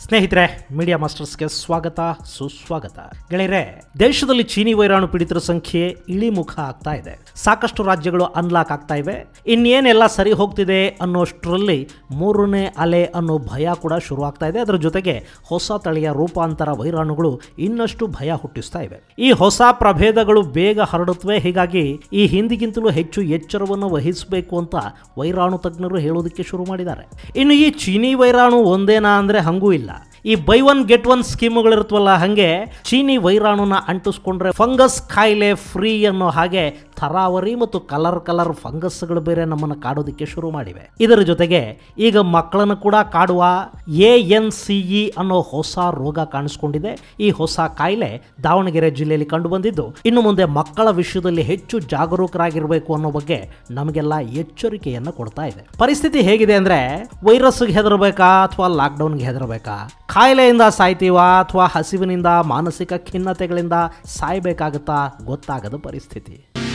ಸ್ನೇಹಿತರೆ ಮೀಡಿಯಾ ಮಾಸ್ಟರ್ಸ್ಗೆ ಸ್ವಾಗತ ಸುಸ್ವಾಗತ ಗೆಳೆಯರೆ ದೇಶದಲ್ಲಿ ಚೀನಿ ವೈರಾಣು ಪೀಡಿತರ ಸಂಖ್ಯೆ ಇಳಿಮುಖ ಆಗ್ತಾ ಇದೆ ಸಾಕಷ್ಟು ರಾಜ್ಯಗಳು ಅನ್ಲಾಕ್ ಆಗ್ತಾ ಇವೆ ಇನ್ನೇನೆಲ್ಲ ಸರಿ ಹೋಗ್ತಿದೆ ಅನ್ನೋಷ್ಟರಲ್ಲಿ ಮೂರನೇ ಅಲೆ ಅನ್ನೋ ಭಯ ಕೂಡ ಶುರುವಾಗ್ತಾ ಇದೆ ಅದರ ಜೊತೆಗೆ ಹೊಸ ತಳಿಯ ರೂಪಾಂತರ ವೈರಾಣುಗಳು ಇನ್ನಷ್ಟು ಭಯ ಹುಟ್ಟಿಸ್ತಾ ಇವೆ ಈ ಹೊಸ ಪ್ರಭೇದಗಳು ಬೇಗ ಹರಡುತ್ತವೆ ಹೀಗಾಗಿ ಈ ಹಿಂದಿಗಿಂತಲೂ ಹೆಚ್ಚು ಎಚ್ಚರವನ್ನು ವಹಿಸಬೇಕು ಅಂತ ವೈರಾಣು ತಜ್ಞರು ಹೇಳೋದಕ್ಕೆ ಶುರು ಮಾಡಿದ್ದಾರೆ ಇನ್ನು ಈ ಚೀನಿ ವೈರಾಣು ಒಂದೇನಾ ಅಂದ್ರೆ ಹಂಗೂ ಇಲ್ಲ ಈ ಬೈ ಒನ್ ಗೆಟ್ ಒನ್ ಸ್ಕೀಮುಗಳಿರುತ್ತವಲ್ಲ ಹಾಗೆ ಚೀನಿ ವೈರಾಣುನ ಅಂಟಿಸ್ಕೊಂಡ್ರೆ ಫಂಗಸ್ ಕಾಯಿಲೆ ಫ್ರೀ ಅನ್ನೋ ಹಾಗೆ ಥರಾವರಿ ಮತ್ತು ಕಲರ್ ಕಲರ್ ಫಂಗಸ್ಗಳು ಬೇರೆ ನಮ್ಮನ್ನು ಕಾಡೋದಕ್ಕೆ ಶುರು ಮಾಡಿವೆ ಇದರ ಜೊತೆಗೆ ಈಗ ಮಕ್ಕಳನ್ನು ಕೂಡ ಕಾಡುವ ಎ ಎನ್ ಸಿ ಇ ಅನ್ನೋ ಹೊಸ ರೋಗ ಕಾಣಿಸ್ಕೊಂಡಿದೆ ಈ ಹೊಸ ಕಾಯಿಲೆ ದಾವಣಗೆರೆ ಜಿಲ್ಲೆಯಲ್ಲಿ ಕಂಡುಬಂದಿದ್ದು ಇನ್ನು ಮುಂದೆ ಮಕ್ಕಳ ವಿಷಯದಲ್ಲಿ ಹೆಚ್ಚು ಜಾಗರೂಕರಾಗಿರಬೇಕು ಅನ್ನೋ ಬಗ್ಗೆ ನಮಗೆಲ್ಲ ಎಚ್ಚರಿಕೆಯನ್ನು ಕೊಡ್ತಾ ಇದೆ ಪರಿಸ್ಥಿತಿ ಹೇಗಿದೆ ಅಂದ್ರೆ ವೈರಸ್ಗೆ ಹೆದರಬೇಕಾ ಅಥವಾ ಲಾಕ್ಡೌನ್ಗೆ ಹೆದರಬೇಕಾ ಕಾಯಿಲೆಯಿಂದ ಸಾಯ್ತೀವಾ ಅಥವಾ ಹಸಿವಿನಿಂದ ಮಾನಸಿಕ ಖಿನ್ನತೆಗಳಿಂದ ಸಾಯ್ಬೇಕಾಗತ್ತಾ ಗೊತ್ತಾಗದ ಪರಿಸ್ಥಿತಿ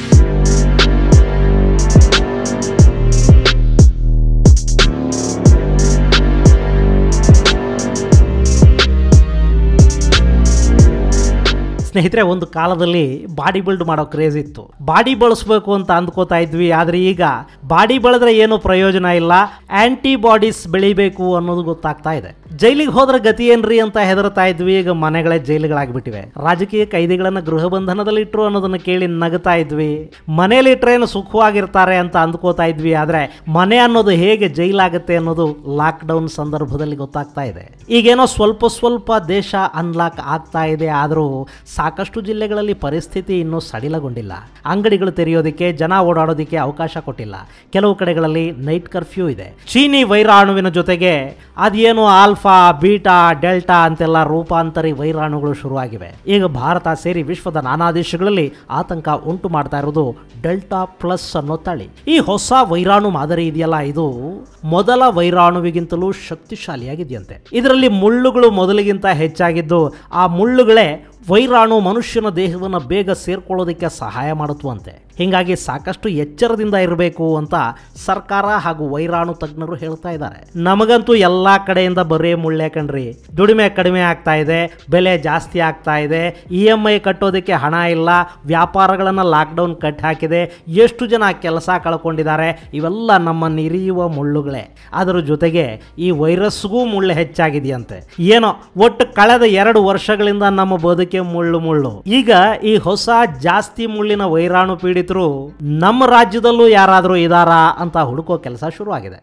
ಸ್ನೇಹಿತರೆ ಒಂದು ಕಾಲದಲ್ಲಿ ಬಾಡಿ ಬಿಲ್ಡ್ ಮಾಡೋ ಕ್ರೇಜ್ ಇತ್ತು ಬಾಡಿ ಬಳಸಬೇಕು ಅಂತ ಅಂದ್ಕೋತಾ ಇದ್ವಿ ಆದರೆ ಈಗ ಬಾಡಿ ಬೆಳೆದ್ರೆ ಏನು ಪ್ರಯೋಜನ ಇಲ್ಲ ಆಂಟಿಬಾಡೀಸ್ ಬೆಳಿಬೇಕು ಅನ್ನೋದು ಗೊತ್ತಾಗ್ತಾ ಇದೆ ಜೈಲಿಗೆ ಹೋದ್ರೆ ಗತಿ ಏನ್ರಿ ಅಂತ ಹೆದರ್ತಾ ಇದ್ವಿ ಈಗ ಮನೆಗಳೇ ಜೈಲುಗಳಾಗ್ಬಿಟ್ಟಿವೆ ರಾಜಕೀಯ ಕೈದಿಗಳನ್ನ ಗೃಹ ಬಂಧನದಲ್ಲಿ ಇಟ್ರು ಅನ್ನೋದನ್ನ ಕೇಳಿ ನಗ್ತಾ ಇದ್ವಿ ಮನೇಲಿ ಇಟ್ರೇನು ಸುಖವಾಗಿರ್ತಾರೆ ಅಂತ ಅಂದ್ಕೋತಾ ಇದ್ವಿ ಆದ್ರೆ ಮನೆ ಅನ್ನೋದು ಹೇಗೆ ಜೈಲಾಗುತ್ತೆ ಅನ್ನೋದು ಲಾಕ್ ಡೌನ್ ಸಂದರ್ಭದಲ್ಲಿ ಗೊತ್ತಾಗ್ತಾ ಇದೆ ಈಗೇನೋ ಸ್ವಲ್ಪ ಸ್ವಲ್ಪ ದೇಶ ಅನ್ಲಾಕ್ ಆಗ್ತಾ ಇದೆ ಆದರೂ ಸಾಕಷ್ಟು ಜಿಲ್ಲೆಗಳಲ್ಲಿ ಪರಿಸ್ಥಿತಿ ಇನ್ನೂ ಸಡಿಲಗೊಂಡಿಲ್ಲ ಅಂಗಡಿಗಳು ತೆರೆಯೋದಕ್ಕೆ ಜನ ಓಡಾಡೋದಕ್ಕೆ ಅವಕಾಶ ಕೊಟ್ಟಿಲ್ಲ ಕೆಲವು ಕಡೆಗಳಲ್ಲಿ ನೈಟ್ ಕರ್ಫ್ಯೂ ಇದೆ ಚೀನಿ ವೈರಾಣುವಿನ ಜೊತೆಗೆ ಅದೇನು ಆಲ್ಫಾ ಬೀಟಾ ಡೆಲ್ಟಾ ಅಂತೆಲ್ಲ ರೂಪಾಂತರಿ ವೈರಾಣುಗಳು ಶುರುವಾಗಿವೆ ಈಗ ಭಾರತ ಸೇರಿ ವಿಶ್ವದ ನಾನಾ ದೇಶಗಳಲ್ಲಿ ಆತಂಕ ಉಂಟು ಮಾಡ್ತಾ ಇರೋದು ಡೆಲ್ಟಾ ಪ್ಲಸ್ ಅನ್ನೋ ತಳಿ ಈ ಹೊಸ ವೈರಾಣು ಮಾದರಿ ಇದೆಯಲ್ಲ ಇದು ಮೊದಲ ವೈರಾಣುವಿಗಿಂತಲೂ ಶಕ್ತಿಶಾಲಿಯಾಗಿದೆಯಂತೆ ಇದರಲ್ಲಿ ಮುಳ್ಳುಗಳು ಮೊದಲಿಗಿಂತ ಹೆಚ್ಚಾಗಿದ್ದು ಆ ಮುಳ್ಳುಗಳೇ ವೈರಾಣು ಮನುಷ್ಯನ ದೇಹವನ್ನು ಬೇಗ ಸೇರ್ಕೊಳ್ಳೋದಕ್ಕೆ ಸಹಾಯ ಮಾಡುತ್ತವಂತೆ ಹೀಗಾಗಿ ಸಾಕಷ್ಟು ಎಚ್ಚರದಿಂದ ಇರಬೇಕು ಅಂತ ಸರ್ಕಾರ ಹಾಗೂ ವೈರಾಣು ತಜ್ಞರು ಹೇಳ್ತಾ ಇದ್ದಾರೆ ನಮಗಂತೂ ಎಲ್ಲ ಕಡೆಯಿಂದ ಬರೇ ಮುಳ್ಳೆ ಕಣ್ರಿ ದುಡಿಮೆ ಕಡಿಮೆ ಆಗ್ತಾ ಇದೆ ಬೆಲೆ ಜಾಸ್ತಿ ಆಗ್ತಾ ಇದೆ ಇ ಎಮ್ ಐ ಕಟ್ಟೋದಕ್ಕೆ ಹಣ ಇಲ್ಲ ವ್ಯಾಪಾರಗಳನ್ನು ಲಾಕ್ಡೌನ್ ಕಟ್ ಹಾಕಿದೆ ಎಷ್ಟು ಜನ ಕೆಲಸ ಕಳ್ಕೊಂಡಿದ್ದಾರೆ ಇವೆಲ್ಲ ನಮ್ಮ ನಿರಿಯುವ ಮುಳ್ಳುಗಳೇ ಅದರ ಜೊತೆಗೆ ಈ ವೈರಸ್ಗೂ ಮುಳ್ಳು ಹೆಚ್ಚಾಗಿದೆಯಂತೆ ಏನೋ ಒಟ್ಟು ಕಳೆದ ಎರಡು ವರ್ಷಗಳಿಂದ ನಮ್ಮ ಬದುಕೆ ಮುಳ್ಳು ಮುಳ್ಳು ಈಗ ಈ ಹೊಸ ಜಾಸ್ತಿ ಮುಳ್ಳಿನ ವೈರಾಣು ಪೀಡಿತರು ನಮ್ಮ ರಾಜ್ಯದಲ್ಲೂ ಯಾರಾದರೂ ಇದಾರಾ ಅಂತ ಹುಡುಕೋ ಕೆಲಸ ಶುರುವಾಗಿದೆ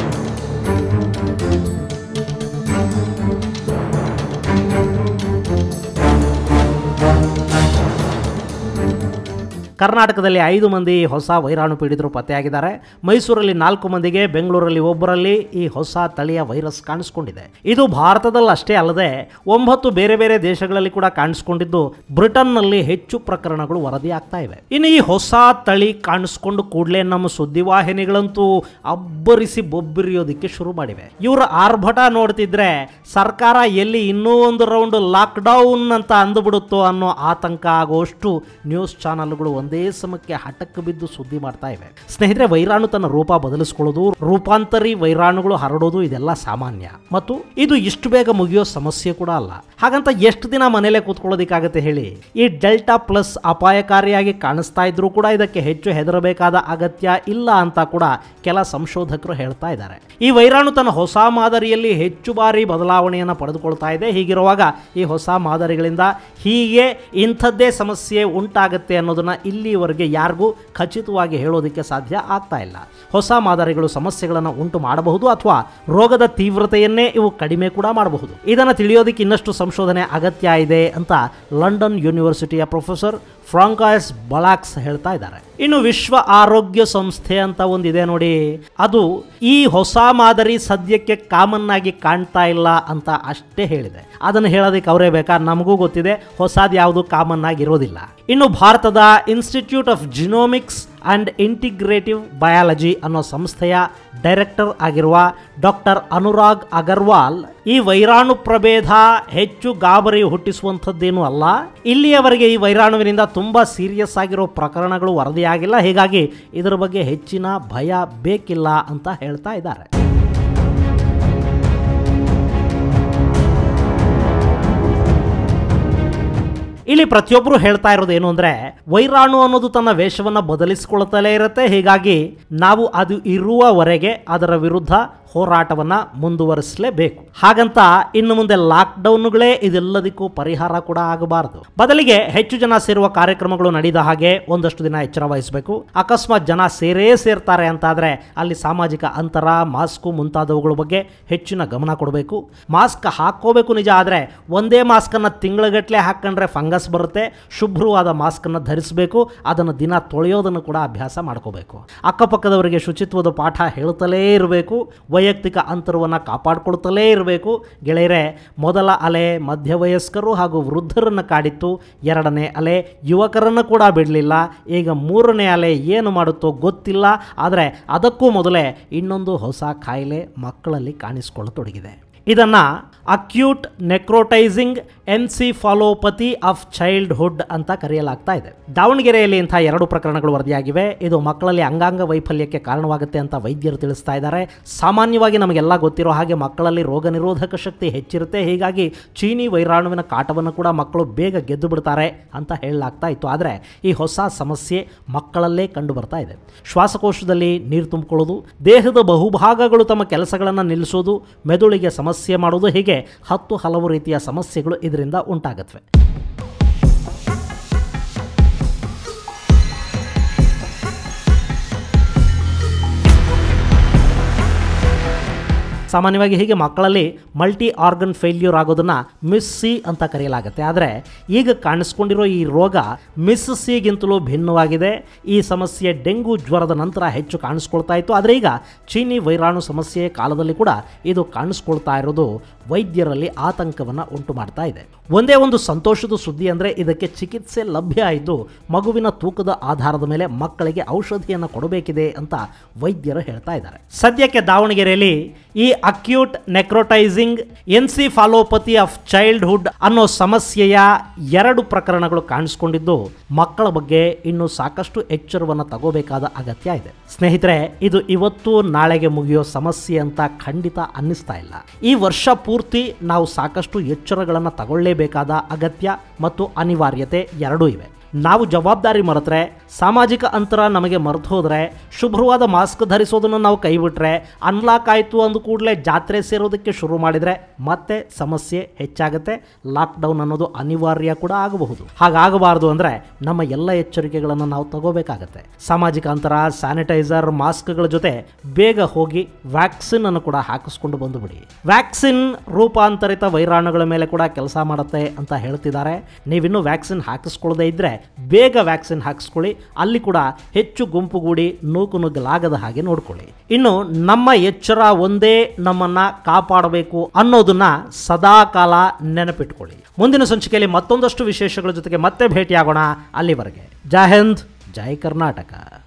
ಕರ್ನಾಟಕದಲ್ಲಿ ಐದು ಮಂದಿ ಹೊಸ ವೈರಾಣು ಪೀಡಿತರು ಪತ್ತೆಯಾಗಿದ್ದಾರೆ ಮೈಸೂರಲ್ಲಿ ನಾಲ್ಕು ಮಂದಿಗೆ ಬೆಂಗಳೂರಲ್ಲಿ ಒಬ್ಬರಲ್ಲಿ ಈ ಹೊಸ ತಳಿಯ ವೈರಸ್ ಕಾಣಿಸ್ಕೊಂಡಿದೆ ಇದು ಭಾರತದಲ್ಲಿ ಅಷ್ಟೇ ಅಲ್ಲದೆ ಒಂಬತ್ತು ಬೇರೆ ಬೇರೆ ದೇಶಗಳಲ್ಲಿ ಕೂಡ ಕಾಣಿಸ್ಕೊಂಡಿದ್ದು ಬ್ರಿಟನ್ನಲ್ಲಿ ಹೆಚ್ಚು ಪ್ರಕರಣಗಳು ವರದಿ ಆಗ್ತಾ ಇವೆ ಇನ್ನು ಈ ಹೊಸ ತಳಿ ಕಾಣಿಸ್ಕೊಂಡು ಕೂಡಲೇ ನಮ್ಮ ಸುದ್ದಿವಾಹಿನಿಗಳಂತೂ ಅಬ್ಬರಿಸಿ ಬೊಬ್ಬಿರಿಯೋದಕ್ಕೆ ಶುರು ಮಾಡಿವೆ ಇವರ ಆರ್ಭಟ ನೋಡ್ತಿದ್ರೆ ಸರ್ಕಾರ ಎಲ್ಲಿ ಇನ್ನೂ ಒಂದು ರೌಂಡ್ ಲಾಕ್ ಡೌನ್ ಅಂತ ಅಂದುಬಿಡುತ್ತೋ ಅನ್ನೋ ಆತಂಕ ಆಗುವಷ್ಟು ನ್ಯೂಸ್ ಚಾನಲ್ಗಳು ಒಂದೇ ಸಮಕ್ಕೆ ಹಠಕ್ಕೆ ಬಿದ್ದು ಸುದ್ದಿ ಮಾಡ್ತಾ ಇವೆ ಸ್ನೇಹಿತರೆ ವೈರಾಣು ತನ್ನ ರೂಪ ಬದಲಿಸ್ಕೊಳ್ಳೋದು ರೂಪಾಂತರಿ ವೈರಾಣುಗಳು ಹರಡೋದು ಇದೆಲ್ಲ ಸಾಮಾನ್ಯ ಮತ್ತು ಇದು ಇಷ್ಟು ಬೇಗ ಮುಗಿಯೋ ಸಮಸ್ಯೆ ಕೂಡ ಅಲ್ಲ ಹಾಗಂತ ಎಷ್ಟು ದಿನ ಮನೇಲೆ ಕೂತ್ಕೊಳ್ಳೋದಿಕ್ಕಾಗತ್ತೆ ಹೇಳಿ ಈ ಡೆಲ್ಟಾ ಪ್ಲಸ್ ಅಪಾಯಕಾರಿಯಾಗಿ ಕಾಣಿಸ್ತಾ ಇದ್ರೂ ಕೂಡ ಇದಕ್ಕೆ ಹೆಚ್ಚು ಹೆದರಬೇಕಾದ ಅಗತ್ಯ ಇಲ್ಲ ಅಂತ ಕೂಡ ಕೆಲ ಸಂಶೋಧಕರು ಹೇಳ್ತಾ ಇದ್ದಾರೆ ಈ ವೈರಾಣು ತನ್ನ ಹೊಸ ಮಾದರಿಯಲ್ಲಿ ಹೆಚ್ಚು ಬಾರಿ ಬದಲಾವಣೆಯನ್ನು ಪಡೆದುಕೊಳ್ತಾ ಇದೆ ಹೀಗಿರುವಾಗ ಈ ಹೊಸ ಮಾದರಿಗಳಿಂದ ಹೀಗೆ ಇಂಥದ್ದೇ ಸಮಸ್ಯೆ ಉಂಟಾಗುತ್ತೆ ಅನ್ನೋದನ್ನ ಇಲ್ಲಿವರೆಗೆ ಯಾರಿಗೂ ಖಚಿತವಾಗಿ ಹೇಳೋದಕ್ಕೆ ಸಾಧ್ಯ ಆಗ್ತಾ ಇಲ್ಲ ಹೊಸ ಮಾದರಿಗಳು ಸಮಸ್ಯೆಗಳನ್ನು ಉಂಟು ಮಾಡಬಹುದು ಅಥವಾ ರೋಗದ ತೀವ್ರತೆಯನ್ನೇ ಇವು ಕಡಿಮೆ ಕೂಡ ಮಾಡಬಹುದು ಇದನ್ನು ತಿಳಿಯೋದಕ್ಕೆ ಇನ್ನಷ್ಟು ಸಂಶೋಧನೆ ಅಗತ್ಯ ಇದೆ ಅಂತ ಲಂಡನ್ ಯೂನಿವರ್ಸಿಟಿಯ ಪ್ರೊಫೆಸರ್ ಫ್ರಾಂಕಾಯ್ಸ್ ಬಲಾಕ್ಸ್ ಹೇಳ್ತಾ ಇದ್ದಾರೆ ಇನ್ನು ವಿಶ್ವ ಆರೋಗ್ಯ ಸಂಸ್ಥೆ ಅಂತ ಒಂದಿದೆ ನೋಡಿ ಅದು ಈ ಹೊಸ ಮಾದರಿ ಸದ್ಯಕ್ಕೆ ಕಾಮನ್ ಆಗಿ ಕಾಣ್ತಾ ಇಲ್ಲ ಅಂತ ಅಷ್ಟೇ ಹೇಳಿದೆ ಅದನ್ನು ಹೇಳೋದಕ್ಕೆ ಅವರೇ ಬೇಕಾ ನಮಗೂ ಗೊತ್ತಿದೆ ಹೊಸದು ಯಾವುದು ಕಾಮನ್ ಆಗಿ ಇರೋದಿಲ್ಲ ಇನ್ನು ಭಾರತದ institute of genomics and integrative biology ಅನ್ನೋ ಸಂಸ್ಥೆಯ ಡೈರೆಕ್ಟರ್ ಆಗಿರುವ ಡಾಕ್ಟರ್ ಅನುರಾಗ್ ಅಗರ್ವಾಲ್ ಈ ವೈರಾಣು ಪ್ರಭೇದ ಹೆಚ್ಚು ಗಾಬರಿ ಹುಟ್ಟಿಸುವಂಥದ್ದೇನೂ ಅಲ್ಲ ಇಲ್ಲಿಯವರೆಗೆ ಈ ವೈರಾಣುವಿನಿಂದ ತುಂಬ ಸೀರಿಯಸ್ ಆಗಿರೋ ಪ್ರಕರಣಗಳು ವರದಿಯಾಗಿಲ್ಲ ಹೀಗಾಗಿ ಇದರ ಬಗ್ಗೆ ಹೆಚ್ಚಿನ ಭಯ ಬೇಕಿಲ್ಲ ಅಂತ ಹೇಳ್ತಾ ಇದ್ದಾರೆ ಇಲ್ಲಿ ಪ್ರತಿಯೊಬ್ಬರು ಹೇಳ್ತಾ ಇರೋದು ಏನು ಅಂದ್ರೆ ವೈರಾಣು ಅನ್ನೋದು ತನ್ನ ವೇಷವನ್ನ ಬದಲಿಸಿಕೊಳ್ಳುತ್ತಲೇ ಇರುತ್ತೆ ಹೀಗಾಗಿ ನಾವು ಅದು ಇರುವವರೆಗೆ ಅದರ ವಿರುದ್ಧ ಹೋರಾಟವನ್ನ ಮುಂದುವರಿಸಲೇಬೇಕು ಹಾಗಂತ ಇನ್ನು ಮುಂದೆ ಲಾಕ್ಡೌನ್ಗಳೇ ಇದೆಲ್ಲದಕ್ಕೂ ಪರಿಹಾರ ಕೂಡ ಆಗಬಾರದು ಬದಲಿಗೆ ಹೆಚ್ಚು ಜನ ಸೇರುವ ಕಾರ್ಯಕ್ರಮಗಳು ನಡೆದ ಹಾಗೆ ಒಂದಷ್ಟು ದಿನ ಎಚ್ಚರ ವಹಿಸಬೇಕು ಅಕಸ್ಮಾತ್ ಜನ ಸೇರೇ ಸೇರ್ತಾರೆ ಅಂತಾದ್ರೆ ಅಲ್ಲಿ ಸಾಮಾಜಿಕ ಅಂತರ ಮಾಸ್ಕು ಮುಂತಾದವುಗಳ ಬಗ್ಗೆ ಹೆಚ್ಚಿನ ಗಮನ ಕೊಡಬೇಕು ಮಾಸ್ಕ್ ಹಾಕೋಬೇಕು ನಿಜ ಆದರೆ ಒಂದೇ ಮಾಸ್ಕನ್ನು ತಿಂಗಳಗಟ್ಟಲೆ ಹಾಕೊಂಡ್ರೆ ಫಂಗಸ್ ಬರುತ್ತೆ ಶುಭ್ರವಾದ ಮಾಸ್ಕನ್ನು ಧರಿಸಬೇಕು ಅದನ್ನು ದಿನ ತೊಳೆಯೋದನ್ನು ಕೂಡ ಅಭ್ಯಾಸ ಮಾಡ್ಕೋಬೇಕು ಅಕ್ಕಪಕ್ಕದವರಿಗೆ ಶುಚಿತ್ವದ ಪಾಠ ಹೇಳುತ್ತಲೇ ಇರಬೇಕು ವೈಯಕ್ತಿಕ ಅಂತರವನ್ನು ಕಾಪಾಡಿಕೊಳ್ತಲೇ ಇರಬೇಕು ಗೆಳೆಯರೆ ಮೊದಲ ಅಲೆ ಮಧ್ಯವಯಸ್ಕರು ಹಾಗೂ ವೃದ್ಧರನ್ನು ಕಾಡಿತ್ತು ಎರಡನೇ ಅಲೆ ಯುವಕರನ್ನು ಕೂಡ ಬಿಡಲಿಲ್ಲ ಈಗ ಮೂರನೇ ಅಲೆ ಏನು ಮಾಡುತ್ತೋ ಗೊತ್ತಿಲ್ಲ ಆದರೆ ಅದಕ್ಕೂ ಮೊದಲೇ ಇನ್ನೊಂದು ಹೊಸ ಕಾಯಿಲೆ ಮಕ್ಕಳಲ್ಲಿ ಕಾಣಿಸಿಕೊಳ್ಳತೊಡಗಿದೆ ಇದನ್ನು acute necrotizing encephalopathy of childhood ಅಂತ ಕರೆಯಲಾಗ್ತಾ ಇದೆ ದಾವಣಗೆರೆಯಲ್ಲಿ ಇಂಥ ಎರಡು ಪ್ರಕರಣಗಳು ವರದಿಯಾಗಿವೆ ಇದು ಮಕ್ಕಳಲ್ಲಿ ಅಂಗಾಂಗ ವೈಫಲ್ಯಕ್ಕೆ ಕಾರಣವಾಗುತ್ತೆ ಅಂತ ವೈದ್ಯರು ತಿಳಿಸ್ತಾ ಇದ್ದಾರೆ ಸಾಮಾನ್ಯವಾಗಿ ನಮಗೆಲ್ಲ ಗೊತ್ತಿರೋ ಹಾಗೆ ಮಕ್ಕಳಲ್ಲಿ ರೋಗ ನಿರೋಧಕ ಶಕ್ತಿ ಹೆಚ್ಚಿರುತ್ತೆ ಹೀಗಾಗಿ ಚೀನಿ ವೈರಾಣುವಿನ ಕಾಟವನ್ನು ಕೂಡ ಮಕ್ಕಳು ಬೇಗ ಗೆದ್ದು ಬಿಡ್ತಾರೆ ಅಂತ ಹೇಳಲಾಗ್ತಾ ಇತ್ತು ಆದರೆ ಈ ಹೊಸ ಸಮಸ್ಯೆ ಮಕ್ಕಳಲ್ಲೇ ಕಂಡು ಬರ್ತಾ ಇದೆ ಶ್ವಾಸಕೋಶದಲ್ಲಿ ನೀರು ತುಂಬಿಕೊಳ್ಳೋದು ದೇಹದ ಬಹುಭಾಗಗಳು ತಮ್ಮ ಕೆಲಸಗಳನ್ನು ನಿಲ್ಲಿಸೋದು ಮೆದುಳಿಗೆ ಸಮಸ್ಯೆ ಮಾಡೋದು ಹೀಗೆ ಹತ್ತು ಹಲವು ರೀತಿಯ ಸಮಸ್ಯೆಗಳು ಇದರಿಂದ ಉಂಟಾಗತ್ವೆ ಸಾಮಾನ್ಯವಾಗಿ ಹೀಗೆ ಮಕ್ಕಳಲ್ಲಿ ಮಲ್ಟಿ ಆರ್ಗನ್ ಫೇಲ್ಯೂರ್ ಆಗೋದನ್ನು ಮಿಸ್ ಸಿ ಅಂತ ಕರೆಯಲಾಗುತ್ತೆ ಆದರೆ ಈಗ ಕಾಣಿಸ್ಕೊಂಡಿರೋ ಈ ರೋಗ ಮಿಸ್ ಸಿಗಿಂತಲೂ ಭಿನ್ನವಾಗಿದೆ ಈ ಸಮಸ್ಯೆ ಡೆಂಗು ಜ್ವರದ ನಂತರ ಹೆಚ್ಚು ಕಾಣಿಸ್ಕೊಳ್ತಾ ಇತ್ತು ಆದರೆ ಈಗ ಚೀನಿ ವೈರಾಣು ಸಮಸ್ಯೆಯ ಕಾಲದಲ್ಲಿ ಕೂಡ ಇದು ಕಾಣಿಸ್ಕೊಳ್ತಾ ಇರೋದು ವೈದ್ಯರಲ್ಲಿ ಆತಂಕವನ್ನು ಉಂಟು ಮಾಡ್ತಾ ಇದೆ ಒಂದೇ ಒಂದು ಸಂತೋಷದ ಸುದ್ದಿ ಅಂದರೆ ಇದಕ್ಕೆ ಚಿಕಿತ್ಸೆ ಲಭ್ಯ ಆಯಿತು ಮಗುವಿನ ತೂಕದ ಆಧಾರದ ಮೇಲೆ ಮಕ್ಕಳಿಗೆ ಔಷಧಿಯನ್ನು ಕೊಡಬೇಕಿದೆ ಅಂತ ವೈದ್ಯರು ಹೇಳ್ತಾ ಇದ್ದಾರೆ ಸದ್ಯಕ್ಕೆ ದಾವಣಗೆರೆಯಲ್ಲಿ ಈ acute necrotizing encephalopathy of childhood ಅನ್ನೋ ಸಮಸ್ಯೆಯ ಎರಡು ಪ್ರಕರಣಗಳು ಕಾಣಿಸ್ಕೊಂಡಿದ್ದು ಮಕ್ಕಳ ಬಗ್ಗೆ ಇನ್ನು ಸಾಕಷ್ಟು ಎಚ್ಚರವನ್ನು ತಗೋಬೇಕಾದ ಅಗತ್ಯ ಇದೆ ಸ್ನೇಹಿತರೆ ಇದು ಇವತ್ತು ನಾಳೆಗೆ ಮುಗಿಯೋ ಸಮಸ್ಯೆ ಅಂತ ಖಂಡಿತ ಅನ್ನಿಸ್ತಾ ಇಲ್ಲ ಈ ವರ್ಷ ಪೂರ್ತಿ ನಾವು ಸಾಕಷ್ಟು ಎಚ್ಚರಗಳನ್ನು ತಗೊಳ್ಳೇಬೇಕಾದ ಅಗತ್ಯ ಮತ್ತು ಅನಿವಾರ್ಯತೆ ಎರಡೂ ಇವೆ ನಾವು ಜವಾಬ್ದಾರಿ ಮರೆತರೆ ಸಾಮಾಜಿಕ ಅಂತರ ನಮಗೆ ಮರೆತು ಹೋದರೆ ಶುಭ್ರವಾದ ಮಾಸ್ಕ್ ಧರಿಸೋದನ್ನು ನಾವು ಕೈಬಿಟ್ರೆ ಅನ್ಲಾಕ್ ಆಯಿತು ಅಂದ ಕೂಡಲೇ ಜಾತ್ರೆ ಸೇರೋದಕ್ಕೆ ಶುರು ಮಾಡಿದರೆ ಮತ್ತೆ ಸಮಸ್ಯೆ ಹೆಚ್ಚಾಗುತ್ತೆ ಲಾಕ್ಡೌನ್ ಅನ್ನೋದು ಅನಿವಾರ್ಯ ಕೂಡ ಆಗಬಹುದು ಹಾಗಾಗಬಾರ್ದು ಅಂದರೆ ನಮ್ಮ ಎಲ್ಲ ಎಚ್ಚರಿಕೆಗಳನ್ನು ನಾವು ತಗೋಬೇಕಾಗತ್ತೆ ಸಾಮಾಜಿಕ ಅಂತರ ಸ್ಯಾನಿಟೈಸರ್ ಮಾಸ್ಕ್ಗಳ ಜೊತೆ ಬೇಗ ಹೋಗಿ ವ್ಯಾಕ್ಸಿನ್ ಅನ್ನು ಕೂಡ ಹಾಕಿಸ್ಕೊಂಡು ಬಂದುಬಿಡಿ ವ್ಯಾಕ್ಸಿನ್ ರೂಪಾಂತರಿತ ವೈರಾಣುಗಳ ಮೇಲೆ ಕೂಡ ಕೆಲಸ ಮಾಡುತ್ತೆ ಅಂತ ಹೇಳ್ತಿದ್ದಾರೆ ನೀವಿನ್ನೂ ವ್ಯಾಕ್ಸಿನ್ ಹಾಕಿಸ್ಕೊಳ್ಳದೆ ಇದ್ದರೆ ಬೇಗ ವ್ಯಾಕ್ಸಿನ್ ಹಾಕಿಸ್ಕೊಳ್ಳಿ ಅಲ್ಲಿ ಕೂಡ ಹೆಚ್ಚು ಗುಂಪುಗೂಡಿ ನೂಕು ನುಗ್ಗಲಾಗದ ಹಾಗೆ ನೋಡ್ಕೊಳ್ಳಿ ಇನ್ನು ನಮ್ಮ ಎಚ್ಚರ ಒಂದೇ ನಮ್ಮನ್ನ ಕಾಪಾಡಬೇಕು ಅನ್ನೋದನ್ನ ಸದಾ ಕಾಲ ನೆನಪಿಟ್ಕೊಳ್ಳಿ ಮುಂದಿನ ಸಂಚಿಕೆಯಲ್ಲಿ ಮತ್ತೊಂದಷ್ಟು ವಿಶೇಷಗಳ ಜೊತೆಗೆ ಮತ್ತೆ ಭೇಟಿಯಾಗೋಣ ಅಲ್ಲಿವರೆಗೆ ಜೈ ಹಿಂದ್ ಜೈ ಕರ್ನಾಟಕ